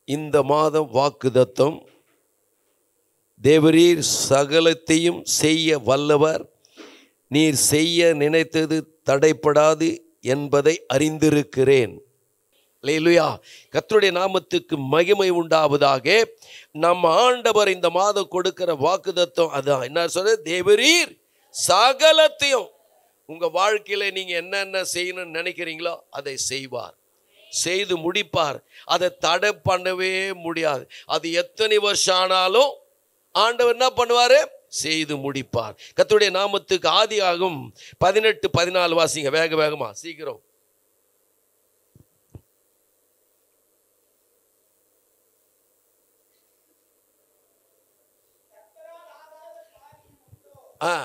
இந்த மாதம் வாக்குதத்தம் தேவரீர் சகலத்தையும் செய்ய வல்லவர் நீர் செய்ய நினைத்தது தடைப்படாது என்பதை அறிந்திருக்கிறேன் லேலுயா கர்த்தருடைய நாமத்துக்கு மகிமை உண்டாவதாக நம்ம ஆண்டவர் இந்த மாதம் கொடுக்கிற வாக்குதத்தம் அதான் என்ன சொல்ற தேவரீர் சகலத்தையும் உங்க வாழ்க்கையில நீங்க என்னென்ன செய்யணும்னு நினைக்கிறீங்களோ அதை செய்வார் செய்து முடிப்பார் அதை தடை பண்ணவே முடியாது அது எத்தனை வருஷம் ஆனாலும் ஆண்டவர் என்ன பண்ணுவாரு செய்து முடிப்பார் கர்த்தருடைய நாமத்துக்கு ஆதி ஆகும் பதினெட்டு பதினாலு வாசிங்க வேக வேகமா சீக்கிரம் ஆ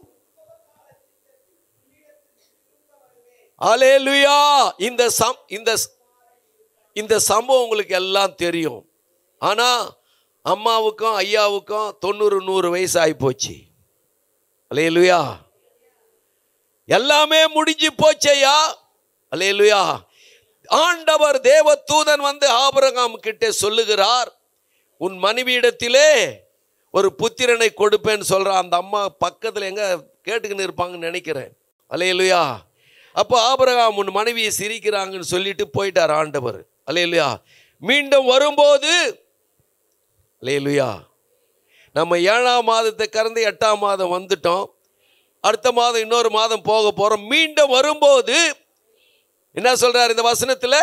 அலேலுயா இந்த சம் இந்த இந்த சம்பவம் உங்களுக்கு எல்லாம் தெரியும் ஆனா அம்மாவுக்கும் ஐயாவுக்கும் தொண்ணூறு நூறு வயசு ஆகி போச்சு அலேலுயா எல்லாமே முடிஞ்சு போச்சையா அலேலுயா ஆண்டவர் தேவ தூதன் வந்து ஆபரகாம் கிட்ட சொல்லுகிறார் உன் மனைவியிடத்திலே ஒரு புத்திரனை கொடுப்பேன்னு சொல்ற அந்த அம்மா பக்கத்தில் எங்க கேட்டுக்கின்னு இருப்பாங்கன்னு நினைக்கிறேன் அலையலுயா அப்போ ஆபரகாம் உன் மனைவியை சிரிக்கிறாங்கன்னு சொல்லிட்டு போயிட்டார் ஆண்டவர் அலையலுயா மீண்டும் வரும்போது அலையலுயா நம்ம ஏழாம் மாதத்தை கறந்து எட்டாம் மாதம் வந்துட்டோம் அடுத்த மாதம் இன்னொரு மாதம் போக போறோம் மீண்டும் வரும்போது என்ன சொல்றார் இந்த வசனத்தில்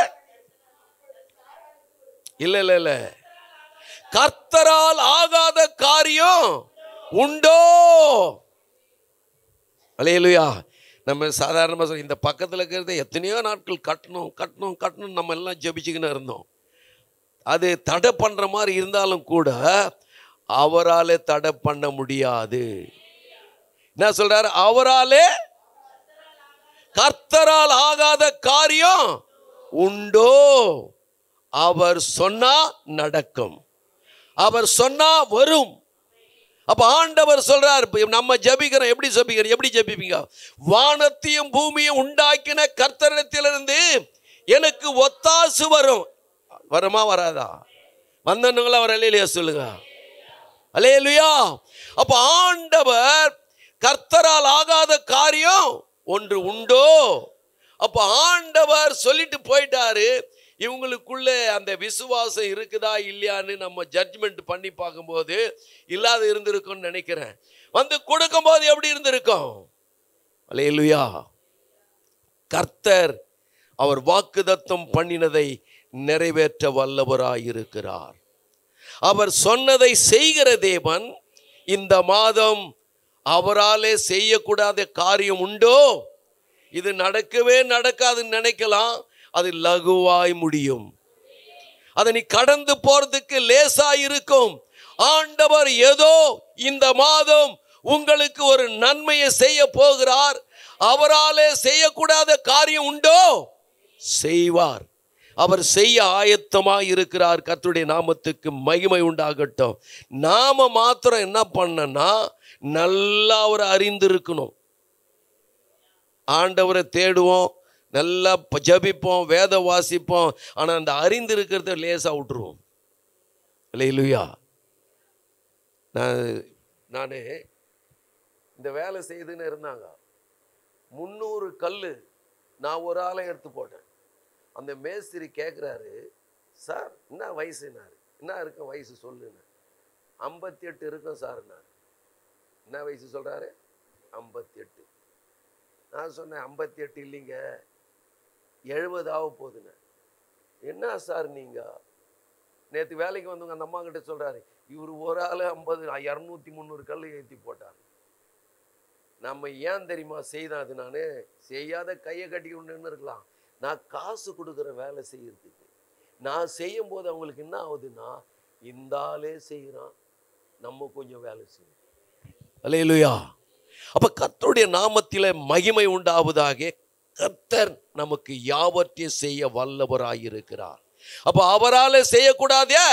இல்ல இல்ல இல்ல கர்த்தரால் ஆகாத காரியம் உண்டோ அலையலுயா நம்ம சாதாரணமாக சொல்ல இந்த பக்கத்தில் இருக்கிறத எத்தனையோ நாட்கள் கட்டணும் கட்டணும் கட்டணும் நம்ம எல்லாம் ஜெபிச்சுக்கின்னு இருந்தோம் அது தடை பண்ணுற மாதிரி இருந்தாலும் கூட அவராலே தடை பண்ண முடியாது என்ன சொல்றாரு அவராலே கர்த்தரால் ஆகாத காரியம் உண்டோ அவர் சொன்னா நடக்கும் அவர் சொன்னா வரும் அப்ப ஆண்டவர் சொல்றார் இப்ப நம்ம ஜெபிக்கிறோம் எப்படி ஜெபிக்கிறோம் எப்படி ஜெபிப்பீங்க வானத்தையும் பூமியும் உண்டாக்கின கர்த்தரிடத்திலிருந்து எனக்கு ஒத்தாசு வரும் வருமா வராதா வந்தனுங்களா வர இல்லையா சொல்லுங்க அலேலுயா அப்ப ஆண்டவர் கர்த்தரால் ஆகாத காரியம் ஒன்று உண்டோ அப்ப ஆண்டவர் சொல்லிட்டு போயிட்டாரு இவங்களுக்குள்ள அந்த விசுவாசம் இருக்குதா இல்லையான்னு நம்ம ஜட்ஜ்மெண்ட் பண்ணி பார்க்கும்போது இல்லாத இருந்திருக்கும்னு நினைக்கிறேன் வந்து கொடுக்கும்போது எப்படி இருந்திருக்கும் அலையலுயா கர்த்தர் அவர் வாக்குதத்தம் பண்ணினதை நிறைவேற்ற வல்லவராயிருக்கிறார் அவர் சொன்னதை செய்கிற தேவன் இந்த மாதம் அவராலே செய்யக்கூடாத காரியம் உண்டோ இது நடக்கவே நடக்காதுன்னு நினைக்கலாம் அது லகுவாய் முடியும் அதை நீ கடந்து போறதுக்கு லேசா இருக்கும் ஆண்டவர் ஏதோ இந்த மாதம் உங்களுக்கு ஒரு நன்மையை செய்ய போகிறார் அவராலே செய்யக்கூடாத காரியம் உண்டோ செய்வார் அவர் செய்ய ஆயத்தமாக இருக்கிறார் கர்த்தருடைய நாமத்துக்கு மகிமை உண்டாகட்டும் நாம மாத்திரம் என்ன பண்ணனா நல்லா அவரை அறிந்திருக்கணும் ஆண்டவரை தேடுவோம் நல்லா ப- ஜெபிப்போம் வேத வாசிப்போம் ஆனால் அந்த அறிந்திருக்கிறத லேசாக விட்டுருவோம் இல்லையா நான் நான் இந்த வேலை செய்துன்னு இருந்தாங்க முந்நூறு கல் நான் ஒரு ஆளை எடுத்து போட்டேன் அந்த மேஸ்திரி கேட்குறாரு சார் என்ன வயசுனாரு என்ன இருக்கும் வயசு சொல்லுன்னு ஐம்பத்தி எட்டு இருக்கும் சார்னாரு என்ன வயசு சொல்கிறாரு ஐம்பத்தி எட்டு நான் சொன்னேன் ஐம்பத்தி எட்டு இல்லைங்க எழுபது ஆக போகுதுன்னு என்ன சார் நீங்கள் நேற்று வேலைக்கு வந்தவங்க அந்த அம்மா கிட்ட சொல்கிறாரு இவர் ஒரு ஆள் ஐம்பது இரநூத்தி முந்நூறு கல் ஏற்றி போட்டார் நம்ம ஏன் தெரியுமா செய்தான் அது நான் செய்யாத கையை கட்டி கொண்டுன்னு இருக்கலாம் நான் காசு கொடுக்குற வேலை செய்யறதுக்கு நான் செய்யும் போது அவங்களுக்கு என்ன ஆகுதுன்னா இந்த ஆளே செய்கிறான் நம்ம கொஞ்சம் வேலை செய்யணும் அலையலுயா அப்ப கர்த்தருடைய நாமத்தில மகிமை உண்டாவதாக கர்த்தர் நமக்கு யாவற்றையும் செய்ய வல்லவராயிருக்கிறார் அப்ப அவரால செய்யக்கூடாதே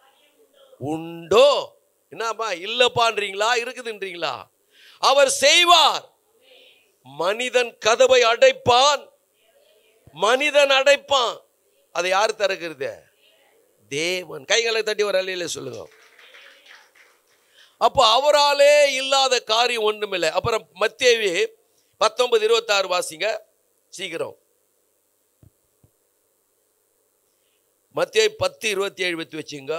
உண்டோ என்னப்பா இல்லப்பான்றீங்களா இருக்குதுன்றீங்களா அவர் செய்வார் மனிதன் கதவை அடைப்பான் மனிதன் அடைப்பான் அதை யார் திறக்கிறது தேவன் கைகளை தட்டி ஒரு அலையில சொல்லுங்க அப்போ அவராலே இல்லாத காரியம் ஒண்ணுமில்லை அப்புறம் மத்தேவி பத்தொன்பது இருபத்தாறு வாசிங்க சீக்கிரம் மத்திய பத்து இருபத்தி ஏழு பத்தி வச்சுங்க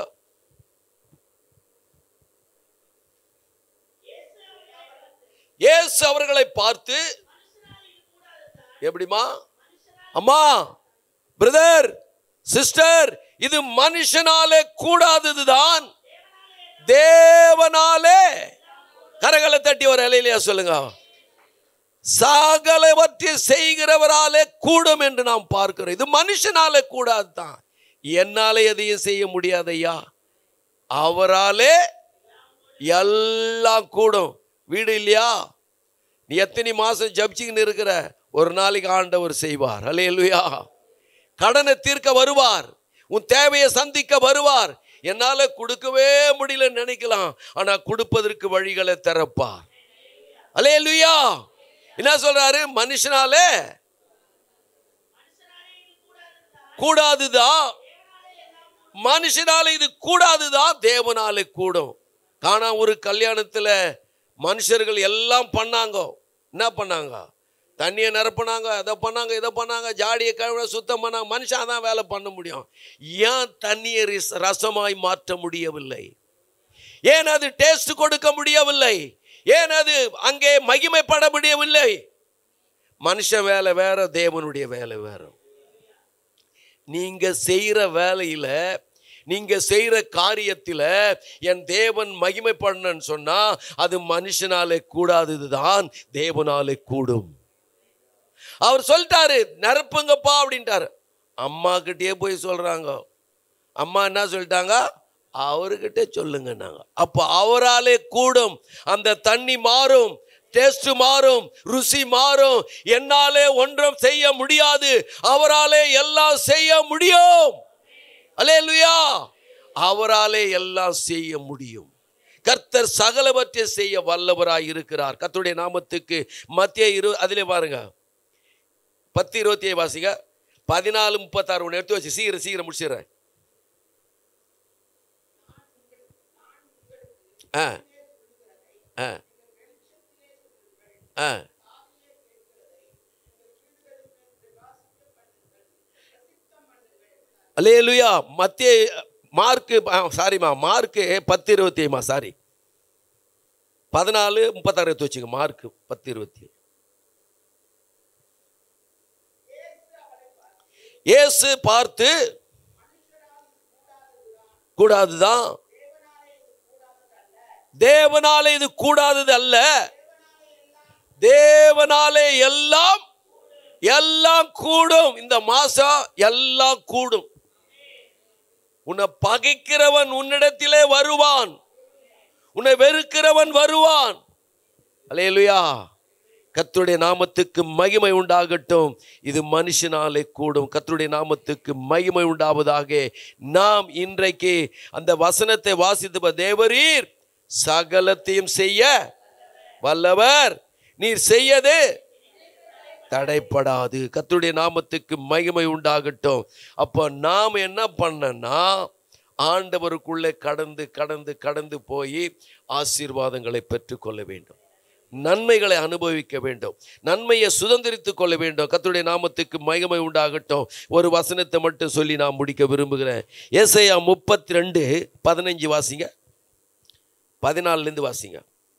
இயேசு அவர்களை பார்த்து எப்படிமா அம்மா பிரதர் சிஸ்டர் இது மனுஷனாலே கூடாததுதான் தேவனாலே கரங்களை தட்டி ஒரு இலையிலையா சொல்லுங்க சகலவற்றை செய்கிறவராலே கூடும் என்று நாம் பார்க்கிறோம் இது மனுஷனாலே கூடாது தான் என்னாலே எதையும் செய்ய முடியாதையா அவராலே எல்லாம் கூடும் வீடு இல்லையா நீ எத்தனை மாசம் ஜப்சிக்கின்னு இருக்கிற ஒரு நாளைக்கு ஆண்டவர் செய்வார் அல்லேலூயா கடனை தீர்க்க வருவார் உன் தேவையை சந்திக்க வருவார் என்னால கொடுக்கவே முடியலன்னு நினைக்கலாம் ஆனா கொடுப்பதற்கு வழிகளை திறப்பார் அல்லேலூயா என்ன சொல்றாரு மனுஷனாலே கூடாதுதான் மனுஷனால இது கூடாதுதான் தேவனாலே கூடும் காணா ஒரு கல்யாணத்துல மனுஷர்கள் எல்லாம் பண்ணாங்க என்ன பண்ணாங்க தண்ணியை நிரப்புனாங்க அதை பண்ணாங்க இதை பண்ணாங்க ஜாடியை கழுவ சுத்தம் பண்ணாங்க மனுஷன் தான் வேலை பண்ண முடியும் ஏன் தண்ணியை ரிஸ்- ரசமாய் மாற்ற முடியவில்லை ஏன் அது டேஸ்ட் கொடுக்க முடியவில்லை ஏன் அது அங்கே மகிமைப்பட முடியவில்லை மனுஷன் வேலை வேற தேவனுடைய வேலை வேற நீங்க செய்யற வேலையில நீங்க செய்யற காரியத்தில் என் தேவன் மகிமைப்படணும்னு சொன்னா அது மனுஷனாலே கூடாததுதான் தேவனாலே கூடும் அவர் சொல்லிட்டாரு நிரப்புங்கப்பா அப்படின்ட்டாரு அம்மா கிட்டயே போய் சொல்றாங்க அம்மா என்ன சொல்லிட்டாங்க அவர்கிட்ட சொல்லுங்க நாங்க அப்போ அவராலே கூடும் அந்த தண்ணி மாறும் டேஸ்ட் மாறும் ருசி மாறும் என்னாலே ஒன்றும் செய்ய முடியாது அவராலே எல்லாம் செய்ய முடியும் அல்லேலூயா அவராலே எல்லாம் செய்ய முடியும் கர்த்தர் சகலவற்றை செய்ய வல்லவராய் இருக்கிறார் கர்த்தருடைய நாமத்துக்கு மத்திய இரு அதிலே பாருங்க பத்து இருபத்தி ஏழு வாசிங்க பதினாலு முப்பத்தாறு ஒன்று எடுத்து வச்சு சீக்கிரம் சீக்கிரம் முடிச்சிடுறேன் ஆ ஆ ஆ அல்லேலுயா மத்திய மார்க்கு சாரிம்மா மார்க்கு பத்து இருபத்தி ஏழுமா சாரி பதினாலு முப்பத்தாறு எடுத்து வச்சுங்க மார்க்கு பத்து இருபத்தி ஏழு இயேசு பார்த்து கூடாதுதான் தேவனாலே இது கூடாதது அல்ல தேவனாலே எல்லாம் எல்லாம் கூடும் இந்த மாசம் எல்லாம் கூடும் உன்னை பகைக்கிறவன் உன்னிடத்திலே வருவான் உன்னை வெறுக்கிறவன் வருவான் அல்லேலுயா கர்த்தருடைய நாமத்துக்கு மகிமை உண்டாகட்டும் இது மனுஷனாலே கூடும் கர்த்தருடைய நாமத்துக்கு மகிமை உண்டாவதாக நாம் இன்றைக்கு அந்த வசனத்தை வாசித்து தேவரீர் சகலத்தையும் செய்ய வல்லவர் நீர் செய்யது தடைப்படாது கர்த்தருடைய நாமத்துக்கு மகிமை உண்டாகட்டும் அப்போ நாம் என்ன பண்ணனா ஆண்டவருக்குள்ளே கடந்து கடந்து கடந்து போய் ஆசீர்வாதங்களை பெற்றுக்கொள்ள வேண்டும் நன்மைகளை அனுபவிக்க வேண்டும் நன்மையை சுதந்திரித்துக் கொள்ள வேண்டும் கர்த்தருடைய நாமத்துக்கு மகிமை உண்டாகட்டும் ஒரு வசனத்தை மட்டும் சொல்லி நான் முடிக்க விரும்புகிறேன் ஏசையா முப்பத்தி ரெண்டு பதினஞ்சு வாசிங்க பதினாலுலேருந்து வாசிங்க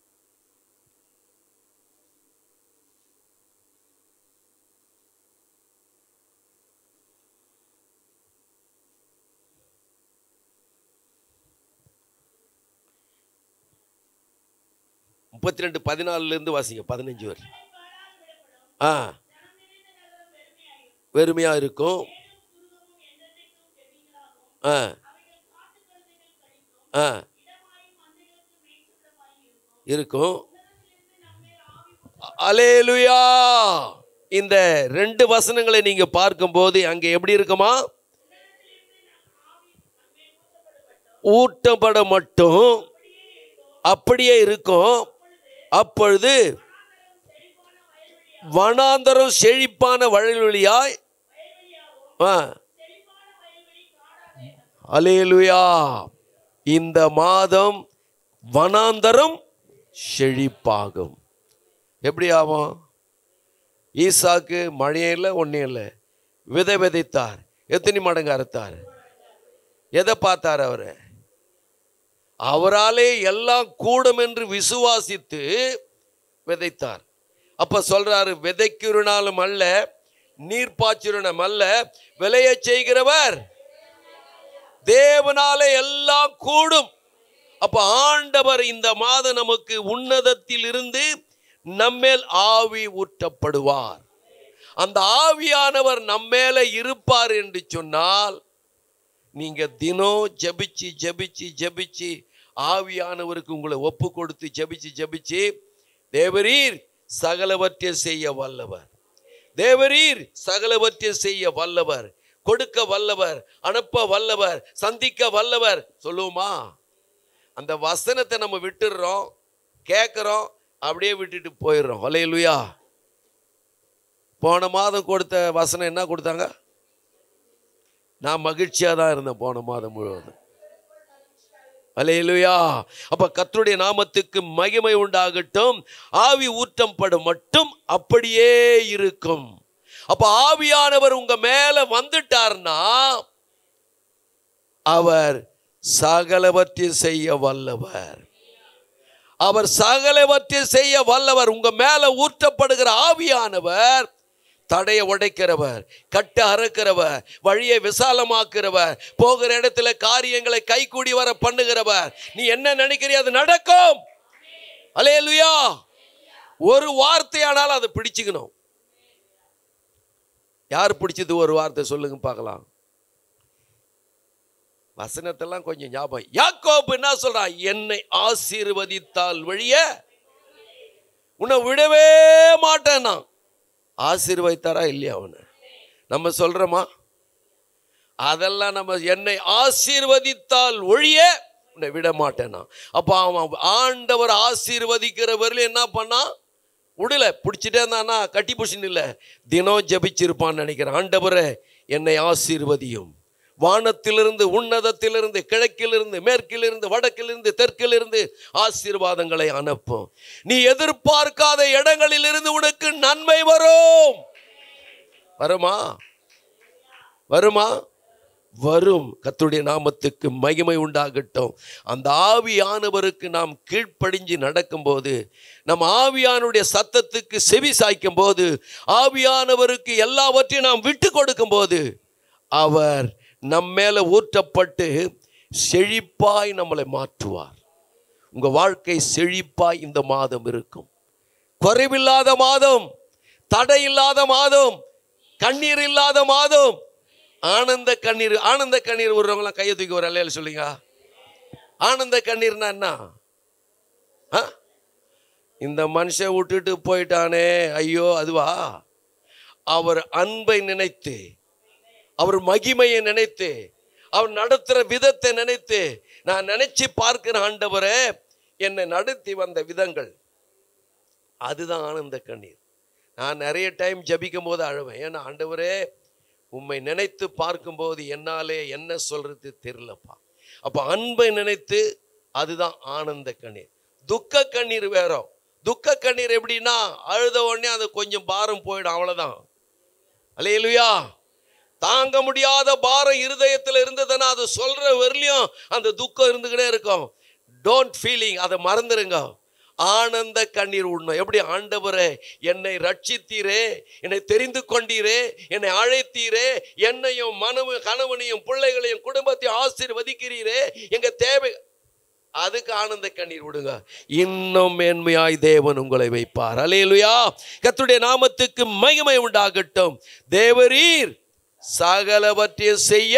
முப்பத்தி ரெண்டு பதினாலுலேருந்து வாசிங்க பதினஞ்சு வரை ஆ வெறுமையாக இருக்கும் ஆ ஆ இருக்கும் அலேலுயா இந்த ரெண்டு வசனங்களை நீங்க பார்க்கும்போது அங்க எப்படி இருக்குமா ஊட்டப்பட மட்டும் அப்படியே இருக்கும் அப்பொழுது வனாந்தரம் செழிப்பான வழிவழியாய் ஆ அலேலுயா இந்த மாதம் வனாந்தரம் செழிப்பாகும் எப்படி ஆகும் ஈசாக்கு மழையும் இல்லை ஒன்றும் இல்லை விதை விதைத்தார் எத்தனை மடங்கு அறுத்தார் எதை பார்த்தார் அவர் அவராலே எல்லாம் கூடும் என்று விசுவாசித்து விதைத்தார் அப்ப சொல்றாரு விதைக்கிறனாலும் அல்ல நீர் பாய்ச்சுறனும் அல்ல விளையச் செய்கிறவர் தேவனாலே எல்லாம் கூடும் அப்ப ஆண்டவர் இந்த மாதம் நமக்கு உன்னதத்தில் இருந்து நம்மேல் ஆவி ஊற்றப்படுவார் அந்த ஆவியானவர் நம்மேல இருப்பார் என்று சொன்னால் நீங்க தினம் ஜெபிச்சு ஜெபிச்சு ஜெபிச்சு ஆவியானவருக்கு உங்களை ஒப்பு கொடுத்து ஜெபிச்சு ஜெபிச்சு தேவரீர் சகலவற்றை செய்ய வல்லவர் தேவரீர் சகலவற்றை செய்ய வல்லவர் கொடுக்க வல்லவர் அனுப்ப வல்லவர் சந்திக்க வல்லவர் சொல்லுவோமா அந்த வசனத்தை நம்ம விட்டுடுறோம் கேட்குறோம் அப்படியே விட்டுட்டு போயிடுறோம் ஹalleluya போன மாதம் கொடுத்த வசனம் என்ன கொடுத்தாங்க நான் மகிழ்ச்சியாக தான் இருந்தேன் போன மாதம் முழுவதும் அலையலுயா அப்ப கர்த்தருடைய நாமத்துக்கு மகிமை உண்டாகட்டும் ஆவி ஊற்றம் படும் மட்டும் அப்படியே இருக்கும் அப்ப ஆவியானவர் உங்க மேல வந்துட்டார்னா அவர் சகலவற்றை செய்ய வல்லவர் அவர் சகலவற்றை செய்ய வல்லவர் உங்க மேல ஊற்றப்படுகிற ஆவியானவர் தடையை உடைக்கிறவர் கட்ட அறுக்கிறவர் வழியை விசாலமாக்குறவர் போகிற இடத்துல காரியங்களை கைகூடி வர பண்ணுகிறவர் நீ என்ன நினைக்கிறிய அது நடக்கும் அலேலுயா ஒரு வார்த்தையானால் அதை பிடிச்சுக்கணும் யார் பிடிச்சது ஒரு வார்த்தை சொல்லுங்க பார்க்கலாம் வசனத்தெல்லாம் கொஞ்சம் ஞாபகம் யாக்கோபு என்ன சொல்றான் என்னை ஆசீர்வதித்தால் வழிய உன்னை விடவே மாட்டேன் நான் ஆசீர்வதித்தாரா இல்லையா அவனை நம்ம சொல்றோமா அதெல்லாம் நம்ம என்னை ஆசீர்வதித்தால் ஒழிய உன்னை விட மாட்டேனா அப்போ அவன் ஆண்டவர் ஆசீர்வதிக்கிறவரில் என்ன பண்ணான் விடல பிடிச்சிட்டே இருந்தானா கட்டி புஷின் இல்லை தினம் ஜபிச்சிருப்பான்னு நினைக்கிறேன் ஆண்டவரே என்னை ஆசீர்வதியும் வானத்திலிருந்து உன்னதத்திலிருந்து கிழக்கிலிருந்து மேற்கிலிருந்து வடக்கிலிருந்து தெற்கிலிருந்து ஆசீர்வாதங்களை அனுப்பும் நீ எதிர்பார்க்காத இடங்களிலிருந்து உனக்கு நன்மை வரும் வருமா வருமா வரும் கர்த்தருடைய நாமத்துக்கு மகிமை உண்டாகட்டும் அந்த ஆவியானவருக்கு நாம் கீழ்ப்படிஞ்சு நடக்கும்போது நம் ஆவியானுடைய சத்தத்துக்கு செவி சாய்க்கும் போது ஆவியானவருக்கு எல்லாவற்றையும் நாம் விட்டு கொடுக்கும்போது அவர் நம் மேல ஊற்றப்பட்டு செழிப்பாய் நம்மளை மாற்றுவார் உங்க வாழ்க்கை செழிப்பாய் இந்த மாதம் இருக்கும் குறைவில்லாத மாதம் தடை இல்லாத மாதம் கண்ணீர் இல்லாத மாதம் ஆனந்த கண்ணீர் ஆனந்த கண்ணீர் விடுறவங்களாம் கையை தூக்கி ஒரு அல்லையில சொல்லுங்க ஆனந்த கண்ணீர்னா என்ன ஆ? இந்த மனுஷன் விட்டுட்டு போயிட்டானே ஐயோ அதுவா அவர் அன்பை நினைத்து அவர் மகிமையை நினைத்து அவர் நடத்துகிற விதத்தை நினைத்து நான் நினைச்சு பார்க்கிற ஆண்டவரே என்னை நடத்தி வந்த விதங்கள் அதுதான் ஆனந்த கண்ணீர் நான் நிறைய டைம் ஜபிக்கும் போது அழுவேன் ஏன்னா ஆண்டவரே உம்மை நினைத்து பார்க்கும்போது என்னாலே என்ன சொல்றது தெரியலப்பா அப்போ அன்பை நினைத்து அதுதான் ஆனந்த கண்ணீர் துக்க கண்ணீர் வேற துக்க கண்ணீர் எப்படின்னா அழுத உடனே அது கொஞ்சம் பாரம் போயிடும் அவ்வளோதான் அலையலுயா தாங்க முடியாத பாரம் இருதயத்தில் இருந்ததுன்னா அது சொல்ற வரலையும் அந்த துக்கம் இருந்துக்கிட்டே இருக்கும் டோன்ட் ஃபீலிங் அதை மறந்துருங்க ஆனந்த கண்ணீர் உண்ணும் எப்படி ஆண்டவரே என்னை ரட்சித்தீரே என்னை தெரிந்து கொண்டீரே என்னை அழைத்தீரே என்னையும் மனவு கணவனையும் பிள்ளைகளையும் குடும்பத்தையும் ஆசீர்வதிக்கிறீரே எங்க தேவை அதுக்கு ஆனந்த கண்ணீர் விடுங்க இன்னும் மேன்மையாய் தேவன் உங்களை வைப்பார் அலேலுயா கர்த்தருடைய நாமத்துக்கு மகிமை உண்டாகட்டும் தேவரீர் சகலவற்றையும் செய்ய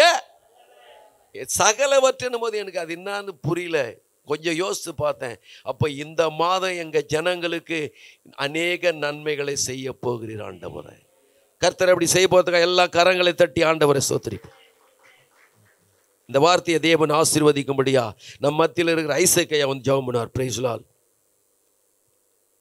சகலவற்றின் போது எனக்கு அது என்னன்னு புரியல கொஞ்சம் யோசித்து பார்த்தேன் அப்போ இந்த மாதம் எங்கள் ஜனங்களுக்கு அநேக நன்மைகளை செய்ய போகிறீர் ஆண்டவரை கர்த்தர் அப்படி செய்ய போகிறதுக்காக எல்லா கரங்களை தட்டி ஆண்டவரை சோத்திரிப்போம் இந்த வார்த்தையை தேவன் ஆசீர்வதிக்கும்படியா நம் மத்தியில் இருக்கிற ஐசக்கை அவன் ஜெபம் பண்ணார் பிரைஸ்லால்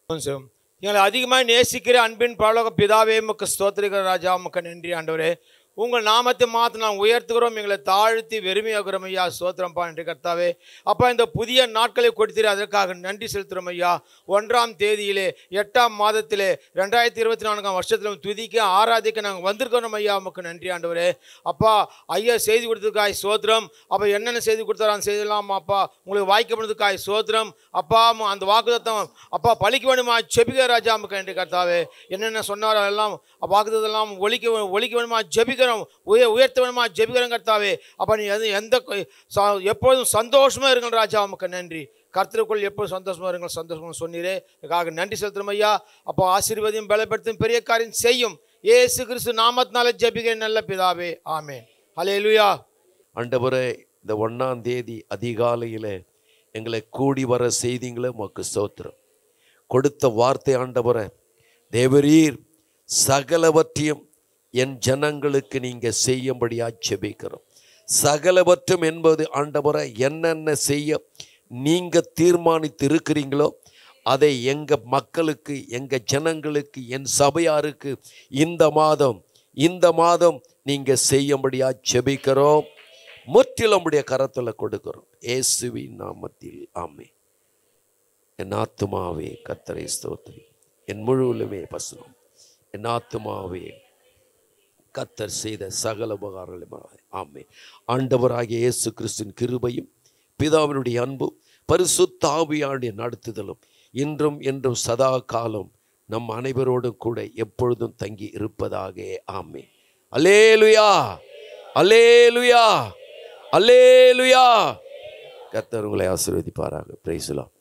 எங்களை அதிகமாக நேசிக்கிற அன்பின் பரலோக பிதாவே உமக்கு ஸ்தோத்திரிக்கிற ராஜா உமக்கு நன்றி ஆண்டவரே உங்கள் நாமத்தை மாற்ற நான் உயர்த்துகிறோம் எங்களை தாழ்த்தி வெறுமையாகிறோம் ஐயா சோத்திரம்பா என்று கர்த்தாவே அப்பா இந்த புதிய நாட்களை கொடுத்தீர் அதற்காக நன்றி செலுத்துகிறோம் ஐயா ஒன்றாம் தேதியிலே எட்டாம் மாதத்திலே ரெண்டாயிரத்தி இருபத்தி நான்காம் வருஷத்தில் துதிக்க ஆராதிக்க நாங்கள் வந்திருக்கிறோம் ஐயா உமக்கு நன்றி ஆண்டவரே அப்பா ஐயா செய்தி கொடுத்ததுக்காய் சோத்திரம் அப்போ என்னென்ன செய்தி கொடுத்தாரோ அந்த செய்திலாம் அப்பா உங்களுக்கு வாய்க்கப்படுறதுக்காய் சோத்திரம் அப்பா ம- அந்த வாக்குத்தத்தம் அப்பா பழிக்க வேணுமா ஜெபிக்க ராஜா உமக்கு நன்றி கர்த்தாவே என்னென்ன சொன்னாரோ எல்லாம் வாக்குத்தத்தெல்லாம் ஒழிக்க வே- ஒழிக்க வேணுமா ஜெபிக்கிறோம் உய உயர்த்த வேணுமா ஜெபிக்கிறோம் கர்த்தாவே அப்போ நீ எது எந்த கொ- ச- எப்பொழுதும் சந்தோஷமாக இருங்கள் ராஜா உமக்கு நன்றி கர்த்தருக்குள் எப்போதும் சந்தோஷமாக இருங்கள் சந்தோஷமாக சொன்னீரே இதுக்காக நன்றி செலுத்துறோம் ஐயா அப்போ ஆசீர்வதியும் பலப்படுத்தும் பெரிய காரியம் செய்யும் ஏசு கிறிஸ்து நாமத்தினால ஜெபிக்கிறேன் நல்ல பிதாவே ஆமென் ஹalleluya ஆண்டவரே இந்த ஒன்றாம் தேதி அதிகாலையில் எங்களை கூடி வர செய்திங்களே உமக்கு ஸ்தோத்திரம் கொடுத்த வார்த்தை ஆண்டவரே தேவரீர் சகலவற்றையும் என் ஜனங்களுக்கு நீங்கள் செய்யும்படியா ஜெபிக்கிறோம் சகலவற்றும் என்பது ஆண்டவரை என்னென்ன செய்ய நீங்கள் தீர்மானித்து இருக்கிறீங்களோ அதை எங்கள் மக்களுக்கு எங்கள் ஜனங்களுக்கு என் சபையாருக்கு இந்த மாதம் இந்த மாதம் நீங்கள் செய்யும்படியா ஜெபிக்கிறோம் முற்றிலும் உடைய கரத்தில் கொடுக்கிறோம் இயேசுவின் நாமத்தில் ஆமே என் ஆத்துமாவே கத்தரை ஸ்தோத்திரி என் முழுவலுமே பசும் என் ஆத்துமாவே கத்தர் செய்த சகல உபகாரங்களும் ஆமே ஆண்டவராகிய இயேசு கிறிஸ்துவின் கிருபையும் பிதாவினுடைய அன்பும் பரிசுத்த ஆவியானுடைய நடத்துதலும் இன்றும் என்றும் சதா காலம் நம் அனைவரோடும் கூட எப்பொழுதும் தங்கி இருப்பதாக ஆமே அலேலுயா அலேலுயா அலேலுயா கத்தர் உங்களை ஆசீர்வதிப்பாராக பிரைசுலாம்